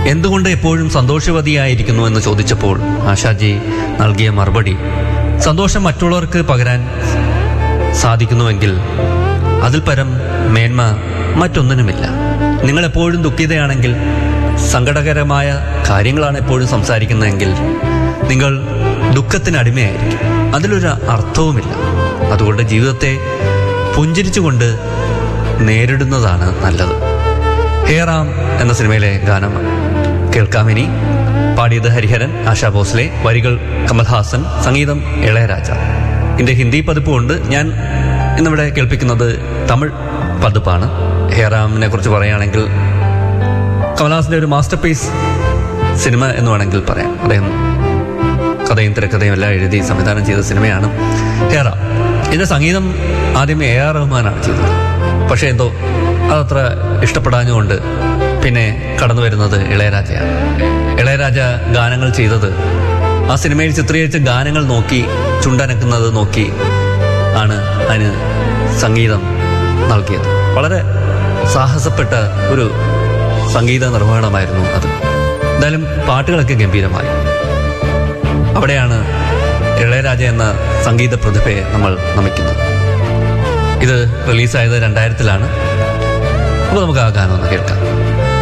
എന്തുകൊണ്ട് എപ്പോഴും സന്തോഷവതിയായിരിക്കുന്നു എന്ന് ചോദിച്ചപ്പോൾ ആശാജി നൽകിയ മറുപടി സന്തോഷം മറ്റുള്ളവർക്ക് പകരാൻ സാധിക്കുന്നുവെങ്കിൽ അതിൽ പരം മേന്മ മറ്റൊന്നിനുമില്ല നിങ്ങൾ എപ്പോഴും ദുഃഖിതയാണെങ്കിൽ സങ്കടകരമായ കാര്യങ്ങളാണ് എപ്പോഴും സംസാരിക്കുന്നതെങ്കിൽ നിങ്ങൾ ദുഃഖത്തിന് അടിമയായിരിക്കും അതിലൊരു അർത്ഥവുമില്ല അതുകൊണ്ട് ജീവിതത്തെ പുഞ്ചിരിച്ചുകൊണ്ട് നേരിടുന്നതാണ് നല്ലത് ഹേറാം എന്ന സിനിമയിലെ ഗാനം കേൾക്കാമിനി പാടിയത് ഹരിഹരൻ ആശാ ഭോസ്ലെ വരികൾ കമൽഹാസൻ സംഗീതം ഇളയരാജ ഇതിന്റെ ഹിന്ദി പതിപ്പുണ്ട് ഞാൻ ഇന്നിവിടെ കേൾപ്പിക്കുന്നത് തമിഴ് പതിപ്പാണ് ഹേറാമിനെ കുറിച്ച് പറയുകയാണെങ്കിൽ കമൽഹാസന്റെ ഒരു മാസ്റ്റർ പീസ് സിനിമ എന്ന് വേണമെങ്കിൽ പറയാം അദ്ദേഹം കഥയും തിരക്കഥയും എല്ലാം എഴുതി സംവിധാനം ചെയ്ത സിനിമയാണ് ഹേറ ഇതിന്റെ സംഗീതം ആദ്യം എ ആർ റഹ്മാനാണ് ചെയ്തത് പക്ഷേ എന്തോ അതത്ര ഇഷ്ടപ്പെടാഞ്ഞുകൊണ്ട് പിന്നെ കടന്നു വരുന്നത് ഇളയരാജയാണ് ഇളയരാജ ഗാനങ്ങൾ ചെയ്തത് ആ സിനിമയിൽ ചിത്രീകരിച്ച ഗാനങ്ങൾ നോക്കി ചുണ്ടനക്കുന്നത് നോക്കി ആണ് അതിന് സംഗീതം നൽകിയത് വളരെ സാഹസപ്പെട്ട ഒരു സംഗീത നിർവഹണമായിരുന്നു അത് എന്തായാലും പാട്ടുകളൊക്കെ ഗംഭീരമായി അവിടെയാണ് ഇളയരാജ എന്ന സംഗീത പ്രതിഭയെ നമ്മൾ നമിക്കുന്നത് ഇത് റിലീസായത് രണ്ടായിരത്തിലാണ് അപ്പോൾ നമുക്ക് ആ ഗാനം ഒന്ന് കേൾക്കാം